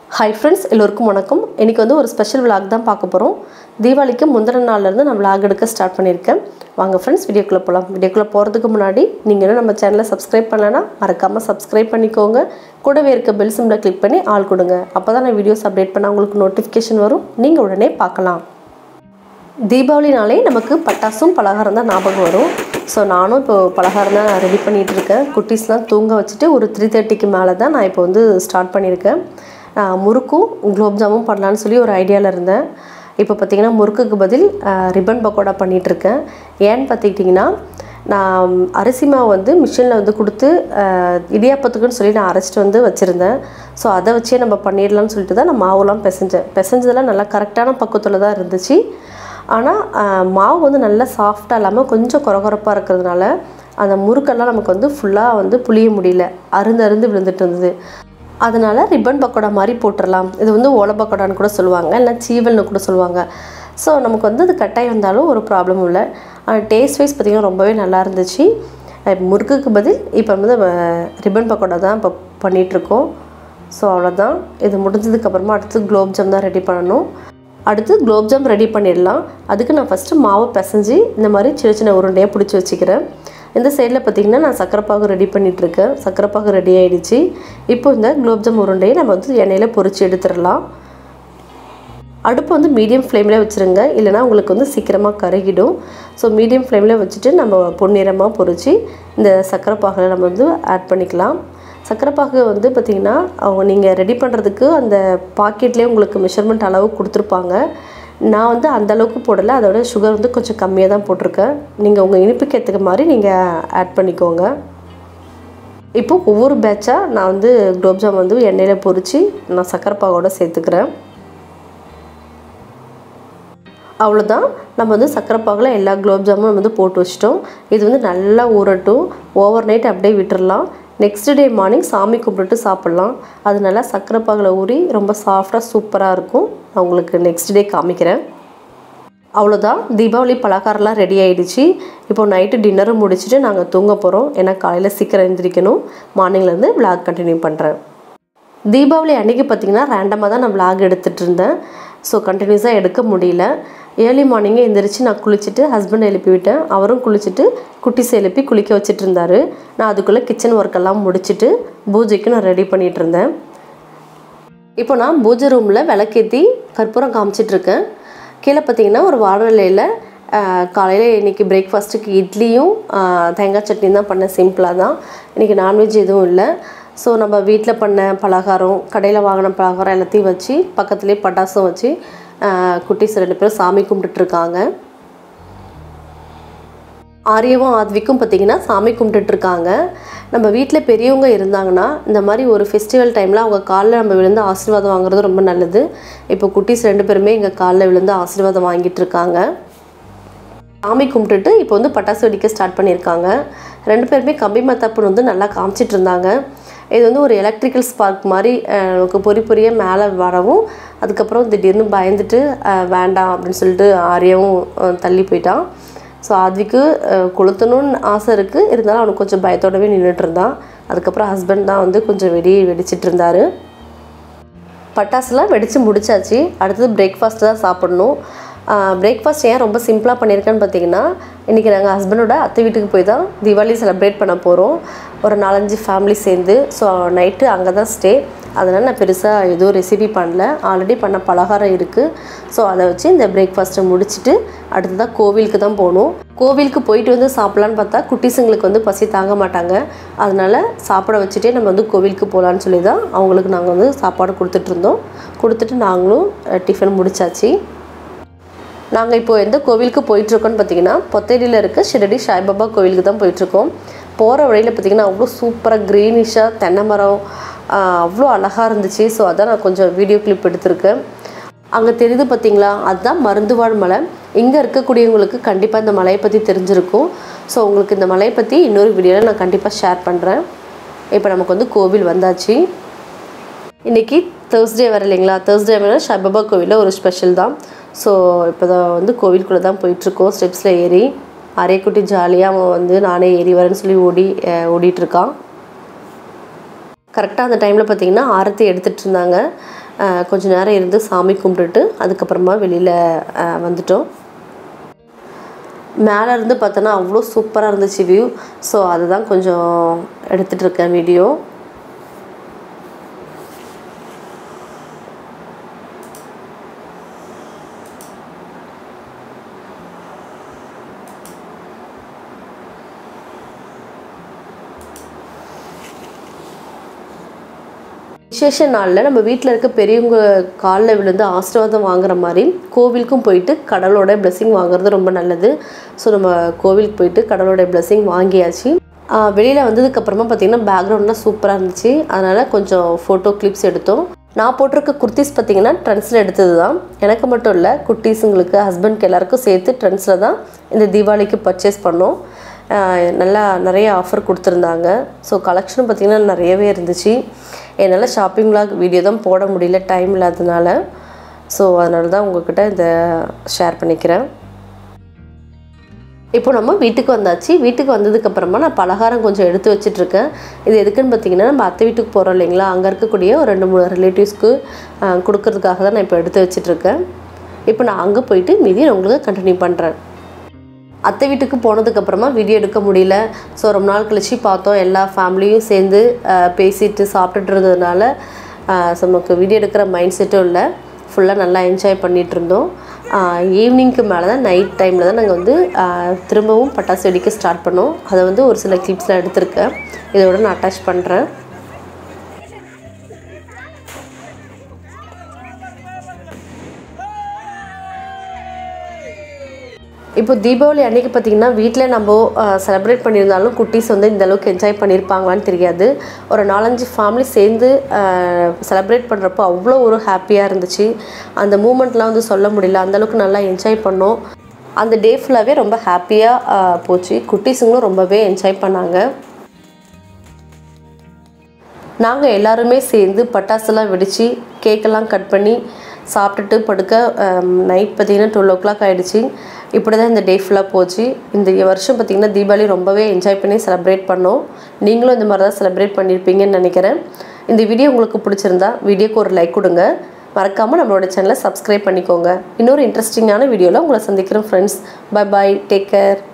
hi friends எல்லோருக்கும் வணக்கம் இன்றைக்கி வந்து ஒரு ஸ்பெஷல் vlog தான் பார்க்க போகிறோம் தீபாவளிக்கு முந்தின நாள்லேருந்து நான் vlog எடுக்க ஸ்டார்ட் பண்ணியிருக்கேன் வாங்க ஃப்ரெண்ட்ஸ் வீடியோக்குள்ளே போகலாம் வீடியோக்குள்ளே போகிறதுக்கு முன்னாடி நீங்கள் இன்னும் நம்ம சேனலை சப்ஸ்கிரைப் பண்ணலைன்னா மறக்காமல் சப்ஸ்கிரைப் பண்ணிக்கோங்க கூடவே இருக்க பெல் சிம்மில் கிளிக் பண்ணி ஆள் கொடுங்க அப்போ தான் நான் வீடியோஸ் அப்டேட் பண்ண உங்களுக்கு நோட்டிஃபிகேஷன் வரும் நீங்கள் உடனே பார்க்கலாம் தீபாவளினாலே நமக்கு பட்டாசும் பலகாரம் தான் ஞாபகம் வரும் ஸோ நானும் இப்போ பலகாரம் தான் ரெடி பண்ணிகிட்டு இருக்கேன் குட்டீஸ்லாம் தூங்க வச்சுட்டு ஒரு த்ரீ தேர்ட்டிக்கு மேலே தான் நான் இப்போ வந்து ஸ்டார்ட் பண்ணியிருக்கேன் நான் முறுக்கும் குலோப் ஜாமுன் பண்ணலான்னு சொல்லி ஒரு ஐடியாவில் இருந்தேன் இப்போ பார்த்திங்கன்னா முறுக்குக்கு பதில் ரிப்பன் பக்கோடா பண்ணிகிட்ருக்கேன் ஏன்னு பார்த்துக்கிட்டிங்கன்னா நான் அரிசி மாவு வந்து மிஷினில் வந்து கொடுத்து அஹ், இடியாப்பத்துக்குன்னு சொல்லி நான் அரைச்சிட்டு வந்து வச்சுருந்தேன் ஸோ அதை வச்சே நம்ம பண்ணிடலாம்னு சொல்லிட்டு தான் நான் மாவுலாம் பிசைஞ்சேன் பிசைஞ்சதெல்லாம் நல்லா கரெக்டான பக்குவத்தில் தான் இருந்துச்சு ஆனால் மாவு வந்து நல்லா சாஃப்டாக இல்லாமல் கொஞ்சம் கொரகொரப்பாக இருக்கிறதுனால அந்த முறுக்கெல்லாம் நமக்கு வந்து ஃபுல்லாக வந்து புளிய முடியல அருந்து அருந்து விழுந்துட்டு இருந்தது அதனால் ரிப்பன் பக்கோடா மாதிரி போட்டுடலாம் இது வந்து ஓலை பக்கோடான்னு கூட சொல்லுவாங்க இல்லை சீவல்னு கூட சொல்லுவாங்க ஸோ நமக்கு வந்து அது கட்டாய் வந்தாலும் ஒரு ப்ராப்ளமும் இல்லை டேஸ்ட் வைஸ் பார்த்திங்கன்னா ரொம்பவே நல்லா இருந்துச்சு அஹ் முறுக்குக்கு பதில் இப்போ வந்து ரிப்பன் பக்கோடா தான் இப்போ பண்ணிகிட்ருக்கோம் ஸோ அவ்வளோதான் இது முடிஞ்சதுக்கப்புறமா அடுத்து குலோப் ஜாம் தான் ரெடி பண்ணணும் அடுத்து குலோப் ஜாம் ரெடி பண்ணிடலாம் அதுக்கு நான் ஃபஸ்ட்டு மாவு பிசைஞ்சு இந்த மாதிரி சின்ன சின்ன உருண்டையாக பிடிச்சி வச்சுக்கிறேன் இந்த சைடில் பார்த்திங்கன்னா நான் சக்கரைப்பாகு ரெடி பண்ணிகிட்ருக்கேன் சக்கரைப்பாகு ரெடி ஆகிடுச்சு இப்போ இந்த குலோப் ஜாம் உருண்டையை நம்ம வந்து எண்ணெயில் பொரிச்சு எடுத்துடலாம் அடுப்பு வந்து மீடியம் ஃப்ளேமில் வச்சுருங்க இல்லைனா உங்களுக்கு வந்து சீக்கிரமாக கருகிடும் ஸோ மீடியம் ஃப்ளேமில் வச்சுட்டு நம்ம பொன்னிறமாக பொரித்து இந்த சர்க்கரை பாகில் நம்ம வந்து ஆட் பண்ணிக்கலாம் சர்க்கரை பாகு வந்து பார்த்திங்கன்னா அவங்க நீங்கள் ரெடி பண்ணுறதுக்கு அந்த பாக்கெட்லேயே உங்களுக்கு மெஷர்மெண்ட் அளவு கொடுத்துருப்பாங்க நான் வந்து அந்த அளவுக்கு போடலை அதோட சுகர் வந்து கொஞ்சம் கம்மியாக தான் போட்டிருக்கேன் நீங்கள் உங்கள் இனிப்புக்கு ஏற்றுக்க மாதிரி நீங்கள் ஆட் பண்ணிக்கோங்க இப்போ ஒவ்வொரு பேட்சாக நான் வந்து குலோப் ஜாம் வந்து எண்ணெயில் பொரித்து நான் சர்க்கரை பாகோட சேர்த்துக்கிறேன் அவ்வளோதான் நம்ம வந்து சர்க்கரை பாகில் எல்லா குலோப் ஜாமும் வந்து போட்டு வச்சிட்டோம் இது வந்து நல்லா ஊறட்டும் ஓவர் நைட் அப்படியே விட்டுறலாம் நெக்ஸ்ட் டே மார்னிங் சாமி கும்பிட்டுட்டு சாப்பிட்லாம் அது நல்லா சர்க்கரை பாகில் ஊறி ரொம்ப சாஃப்டாக சூப்பராக இருக்கும் நான் உங்களுக்கு நெக்ஸ்ட் டே காமிக்கிறேன் அவ்வளோதான் தீபாவளி பலகாரம்லாம் ரெடி ஆகிடுச்சு இப்போ நைட்டு டின்னரும் முடிச்சுட்டு நாங்கள் தூங்க போகிறோம் ஏன்னா காலையில் சீக்கிரம் எழுந்திரிக்கணும் மார்னிங்லேருந்து விளாக் கண்டினியூ பண்ணுறேன் தீபாவளி அன்றைக்கி பார்த்திங்கன்னா ரேண்டமாக தான் நான் விளாக் எடுத்துகிட்டு இருந்தேன் ஸோ கண்டினியூஸாக எடுக்க முடியல ஏர்லி மார்னிங்கே எந்திரிச்சு நான் குளிச்சுட்டு ஹஸ்பண்ட் எழுப்பி விட்டேன் அவரும் குளிச்சுட்டு குட்டிஸ் எழுப்பி குளிக்க வச்சுட்டு இருந்தார் நான் அதுக்குள்ளே கிச்சன் ஒர்க்கெல்லாம் முடிச்சுட்டு பூஜைக்கு நான் ரெடி பண்ணிகிட்டு இருந்தேன் இப்போ நான் பூஜை ரூமில் விளக்கேற்றி கற்பூரம் காமிச்சிட்ருக்கேன் கீழே பார்த்தீங்கன்னா ஒரு வாழலையில் காலையில் இன்றைக்கி பிரேக்ஃபாஸ்ட்டுக்கு இட்லியும் ஆஹ், தேங்காய் சட்னி தான் பண்ணேன் சிம்பிளாக தான் இன்றைக்கி நான்வெஜ் எதுவும் இல்லை ஸோ நம்ம வீட்டில் பண்ண பலகாரம் கடையில் வாங்கின பலகாரம் எல்லாத்தையும் வச்சு பக்கத்துலேயே பட்டாசும் வச்சு ஆஹ், குட்டீஸ் ரெண்டு பேரும் சாமி கும்பிட்டுட்ருக்காங்க ஆரியவும் ஆத்விக்கும் பார்த்திங்கன்னா சாமி கும்பிட்டுட்ருக்காங்க நம்ம வீட்டில் பெரியவங்க இருந்தாங்கன்னா இந்த மாதிரி ஒரு ஃபெஸ்டிவல் டைமில் அவங்க காலில் நம்ம விழுந்து ஆசீர்வாதம் வாங்குறது ரொம்ப நல்லது இப்போ குட்டீஸ் ரெண்டு பேருமே எங்கள் காலில் விழுந்து ஆசீர்வாதம் வாங்கிட்டு இருக்காங்க சாமி கும்பிட்டுட்டு இப்போ வந்து பட்டாசு வெடிக்க ஸ்டார்ட் பண்ணியிருக்காங்க ரெண்டு பேருமே கம்பி மத்தாப்புன்னு வந்து நல்லா காமிச்சிட்டு இருந்தாங்க இது வந்து ஒரு எலக்ட்ரிக்கல் ஸ்பார்க் மாதிரி அஹ், நமக்கு பொறி பொறியாக மேலே வரவும் அதுக்கப்புறம் திடீர்னு பயந்துட்டு அஹ், வேண்டாம் அப்படின்னு சொல்லிட்டு ஆரியாவும் அஹ், தள்ளி போயிட்டான் ஸோ ஆத்விக்கு அஹ், கொளுத்தணும்னு ஆசை இருக்குது இருந்தாலும் அவனுக்கு கொஞ்சம் பயத்தோடவே நின்றுட்டு இருந்தான் அதுக்கப்புறம் ஹஸ்பண்ட் தான் வந்து கொஞ்சம் வெடி வெடிச்சிட்டு இருந்தார் பட்டாசுலாம் வெடித்து முடிச்சாச்சு அடுத்தது பிரேக்ஃபாஸ்ட் தான் சாப்பிடணும் பிரேக்ஃபாஸ்ட் ஏன் ரொம்ப சிம்பிளாக பண்ணியிருக்கேன்னு பார்த்தீங்கன்னா இன்றைக்கி நாங்கள் ஹஸ்பண்டோட அத்தை வீட்டுக்கு போய் தான் தீபாவளி செலிப்ரேட் பண்ண போகிறோம் ஒரு நாலஞ்சு ஃபேமிலி சேர்ந்து ஸோ நைட்டு அங்கே தான் ஸ்டே அதனால் நான் பெருசாக எதுவும் ரெசிபி பண்ணல ஆல்ரெடி பண்ண பலகாரம் இருக்குது ஸோ அதை வச்சு இந்த பிரேக்ஃபாஸ்ட்டை முடிச்சுட்டு அடுத்ததாக கோவிலுக்கு தான் போகணும் கோவிலுக்கு போயிட்டு வந்து சாப்பிட்லான்னு பார்த்தா குட்டீஸுங்களுக்கு வந்து பசி தாங்க மாட்டாங்க அதனால் சாப்பிட வச்சுட்டே நம்ம வந்து கோவிலுக்கு போகலான்னு சொல்லி தான் அவங்களுக்கு நாங்கள் வந்து சாப்பாடு கொடுத்துட்டு இருந்தோம் கொடுத்துட்டு நாங்களும் அஹ், டிஃபன் முடிச்சாச்சு நாங்கள் இப்போது எந்த கோவிலுக்கு போயிட்டுருக்கோன்னு பார்த்தீங்கன்னா பொத்தேரியில் இருக்க ஷிரடி சாய்பாபா கோவிலுக்கு தான் போயிட்டுருக்கோம் போகிற வழியில் பார்த்தீங்கன்னா அவ்வளோ சூப்பராக க்ரீனிஷாக தென்னை மரம் ஆஹ், அவ்வளோ அழகாக இருந்துச்சு ஸோ அதான் நான் கொஞ்சம் வீடியோ கிளிப் எடுத்திருக்கேன் அங்கே தெரியுது பார்த்தீங்களா அதுதான் மருந்துவாழ் மலை இங்கே இருக்கக்கூடியவங்களுக்கு கண்டிப்பாக இந்த மலையை பற்றி தெரிஞ்சிருக்கும் ஸோ உங்களுக்கு இந்த மலையை பற்றி இன்னொரு வீடியோவில் நான் கண்டிப்பாக ஷேர் பண்ணுறேன் இப்போ நமக்கு வந்து கோவில் வந்தாச்சு இன்றைக்கி தேர்ஸ்டே வர இல்லைங்களா தேர்ஸ்டே வர சாய்பாபா கோவிலில் ஒரு ஸ்பெஷல் தான் ஸோ இப்போ தான் வந்து கோவிலுக்குள்ளே தான் போயிட்டுருக்கோம் ஸ்டெப்ஸில் ஏறி அரைக்குட்டி ஜாலியாக அவன் வந்து நானே ஏறி வரேன்னு சொல்லி ஓடி அஹ், ஓடிட்டு இருக்கான் கரெக்டாக அந்த டைமில் பார்த்தீங்கன்னா ஆரத்தி எடுத்துகிட்டு இருந்தாங்க அஹ், கொஞ்ச நேரம் இருந்து சாமி கும்பிட்டுட்டு அதுக்கப்புறமா வெளியில் வந்துட்டோம் மேலே இருந்து பார்த்தோன்னா அவ்வளோ சூப்பராக இருந்துச்சு வியூ ஸோ அதுதான் கொஞ்சம் எடுத்துகிட்டு இருக்கேன் வீடியோ விசேஷ நாளில் நம்ம வீட்டில் இருக்க பெரியவங்க காலில் விழுந்து ஆசீர்வாதம் வாங்குற மாதிரி கோவிலுக்கும் போயிட்டு கடவுளோட blessing வாங்குறது ரொம்ப நல்லது ஸோ நம்ம கோவிலுக்கு போயிட்டு கடவுளோட blessing வாங்கியாச்சு வெளியில் வந்ததுக்கப்புறமா பார்த்திங்கன்னா பேக்ரவுண்ட்லாம் சூப்பராக இருந்துச்சு அதனால் கொஞ்சம் ஃபோட்டோ கிளிப்ஸ் எடுத்தோம் நான் போட்டிருக்க குர்த்திஸ் பார்த்திங்கன்னா ட்ரெண்ட்ஸில் எடுத்தது தான் எனக்கு மட்டும் இல்லை குட்டீஸுங்களுக்கு ஹஸ்பண்ட்க்கு எல்லாருக்கும் சேர்த்து ட்ரெண்ட்ஸில் தான் இந்த தீபாவளிக்கு பர்ச்சேஸ் பண்ணோம் ஆஹ் நல்லா நிறைய ஆஃபர் கொடுத்துருந்தாங்க ஸோ கலெக்ஷன் பார்த்திங்கன்னா நிறையவே இருந்துச்சு என்னால் ஷாப்பிங் vlog வீடியோ தான் போட முடியல டைம் இல்லாததுனால ஸோ அதனால தான் உங்ககிட்ட இதை ஷேர் பண்ணிக்கிறேன் இப்போ நம்ம வீட்டுக்கு வந்தாச்சு வீட்டுக்கு வந்ததுக்கப்புறமா நான் பலகாரம் கொஞ்சம் எடுத்து வச்சிட்ருக்கேன் இது எதுக்குன்னு பார்த்தீங்கன்னா நம்ம அத்தை வீட்டுக்கு போகிறோம் இல்லைங்களா அங்கே இருக்கக்கூடிய ஒரு ரெண்டு மூணு ரிலேட்டிவ்ஸ்க்கு கொடுக்கறதுக்காக தான் நான் இப்போ எடுத்து வச்சிட்ருக்கேன் இப்போ நான் அங்கே போயிட்டு மீதி நான் உங்களுக்கு கண்டினியூ பண்ணுறேன் அத்தை வீட்டுக்கு போனதுக்கப்புறமா வீடியோ எடுக்க முடியல ஸோ ரொம்ப நாள் கழிச்சு பார்த்தோம் எல்லா ஃபேமிலியும் சேர்ந்து அஹ், பேசிட்டு சாப்பிட்டுட்டு இருந்ததுனால அஹ், so நமக்கு வீடியோ எடுக்கிற மைண்ட் செட்டும் இல்லை ஃபுல்லாக நல்லா என்ஜாய் பண்ணிகிட்டு இருந்தோம் ஈவினிங்க்கு மேலே தான் நைட் டைமில் தான் நாங்கள் வந்து அஹ், திரும்பவும் பட்டாசு வெடிக்க ஸ்டார்ட் பண்ணோம் அதை வந்து ஒரு சில கிளிப்ஸ்லாம் எடுத்திருக்கேன் இதோட நான் அட்டாச் பண்ணுறேன் இப்போ தீபாவளி அன்னைக்கு பார்த்தீங்கன்னா வீட்டில் நம்ம செலிப்ரேட் பண்ணியிருந்தாலும் குட்டீஸ் வந்து இந்த அளவுக்கு என்ஜாய் பண்ணியிருப்பாங்களான்னு தெரியாது ஒரு நாலஞ்சு ஃபேமிலி சேர்ந்து செலிப்ரேட் பண்ணுறப்போ அவ்வளோ ஒரு ஹாப்பியாக இருந்துச்சு அந்த மூமெண்ட்லாம் வந்து சொல்ல முடியல அந்த அளவுக்கு நல்லா என்ஜாய் பண்ணோம் அந்த டே ஃபுல்லாகவே ரொம்ப ஹாப்பியாக போச்சு குட்டீஸுங்களும் ரொம்பவே என்ஜாய் பண்ணாங்க நாங்கள் எல்லாருமே சேர்ந்து பட்டாசுலாம் வெடித்து கேக்கெல்லாம் கட் பண்ணி சாப்பிட்டுட்டு படுக்க நைட் பார்த்தீங்கன்னா டுவெல் ஓ கிளாக் ஆகிடுச்சு இப்படி தான் இந்த டே ஃபுல்லாக போச்சு இந்த வருஷம் பார்த்திங்கன்னா தீபாவளி ரொம்பவே என்ஜாய் பண்ணி செலிப்ரேட் பண்ணோம் நீங்களும் இந்த மாதிரி தான் செலிப்ரேட் பண்ணியிருப்பீங்கன்னு நினைக்கிறேன் இந்த வீடியோ உங்களுக்கு பிடிச்சிருந்தா வீடியோக்கு ஒரு லைக் கொடுங்க மறக்காமல் நம்மளோட சேனலை சப்ஸ்கிரைப் பண்ணிக்கோங்க இன்னொரு இன்ட்ரெஸ்டிங்கான வீடியோவில் உங்களை சந்திக்கிறேன் friends bye bye take care